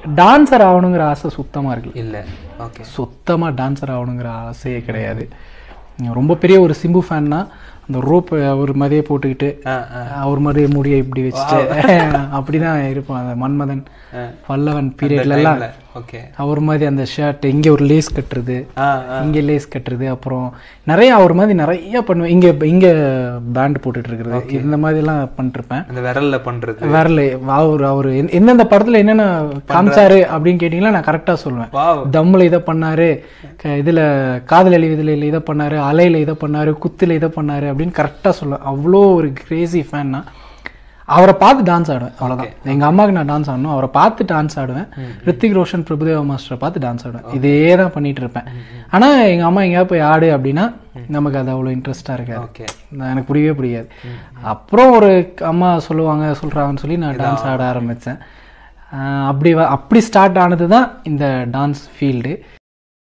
dancer ஆகணுங்கிற ஆசை சுத்தமாக இருக்குல்ல இல்ல ஓகே சுத்தமாக டான்சர் ஆகணுங்கிற ஆசையே கிடையாது ரொம்ப பெரிய ஒரு சிம்பு ஃபேன்னா அந்த ரோப் அவர் மாதிரியே போட்டுக்கிட்டு ஆ ஆ அவர் மாதிரியே முடியை இப்படி வச்சுட்டு அப்படிதான் இருப்பான் அந்த மன்மதன் பல்லவன் பீரியட்ல எல்லாம் ஓகே அவர் மாதிரி அந்த ஷர்ட் இங்க ஒரு லேஸ் கட்டுறது ஆ இங்க லேஸ் கட்டுறது அப்புறம் நிறைய அவர் மாதிரி நிறைய பண்ணுவேன் இங்க இங்க பேண்ட் போட்டுட்டு இருக்கிறது இந்த மாதிரி எல்லாம் பண்ணிருப்பேன் அந்த விரல்ல பண்றது வரல அவர் அவர் எந்த- எந்தெந்த படத்துல என்னென்ன காமிச்சாரு அப்படின்னு கேட்டீங்கன்னா நான் கரெக்டா சொல்லுவேன் வாவ் தம்முல இதை பண்ணாரு க- இதுல காதல் அழிவதில் இதை பண்ணாரு அலையில இதை பண்ணாரு குத்துல இதை பண்ணாரு அப்படின்னு கரெக்டா சொல்லுவேன் அவ்வளோ ஒரு கிரேசி ஃபேன்னா அவரை பார்த்து டான்ஸ் ஆடுவேன் அவ்வளவுதான் எங்க அம்மாவுக்கு நான் டான்ஸ் ஆடணும் அவரை பார்த்து டான்ஸ் ஆடுவேன் ரித்திக் ரோஷன் பிரபுதேவா மாஸ்டரை பார்த்து டான்ஸ் ஆடுவேன் இதே தான் பண்ணிட்டு இருப்பேன் ஆனா எங்க அம்மா எங்கேயாவது போய் ஆடு அப்படின்னா நமக்கு அது அவ்வளோ இன்ட்ரெஸ்டா இருக்காது ஓகே நான் எனக்கு புரியவே புரியாது அப்புறம் ஒரு அம்மா சொல்லுவாங்க சொல்றாங்கன்னு சொல்லி நான் டான்ஸ் ஆட ஆரம்பிச்சேன் ஆஹ் அப்படி வ- அப்படி ஸ்டார்ட் ஆனது தான் இந்த டான்ஸ் ஃபீல்டு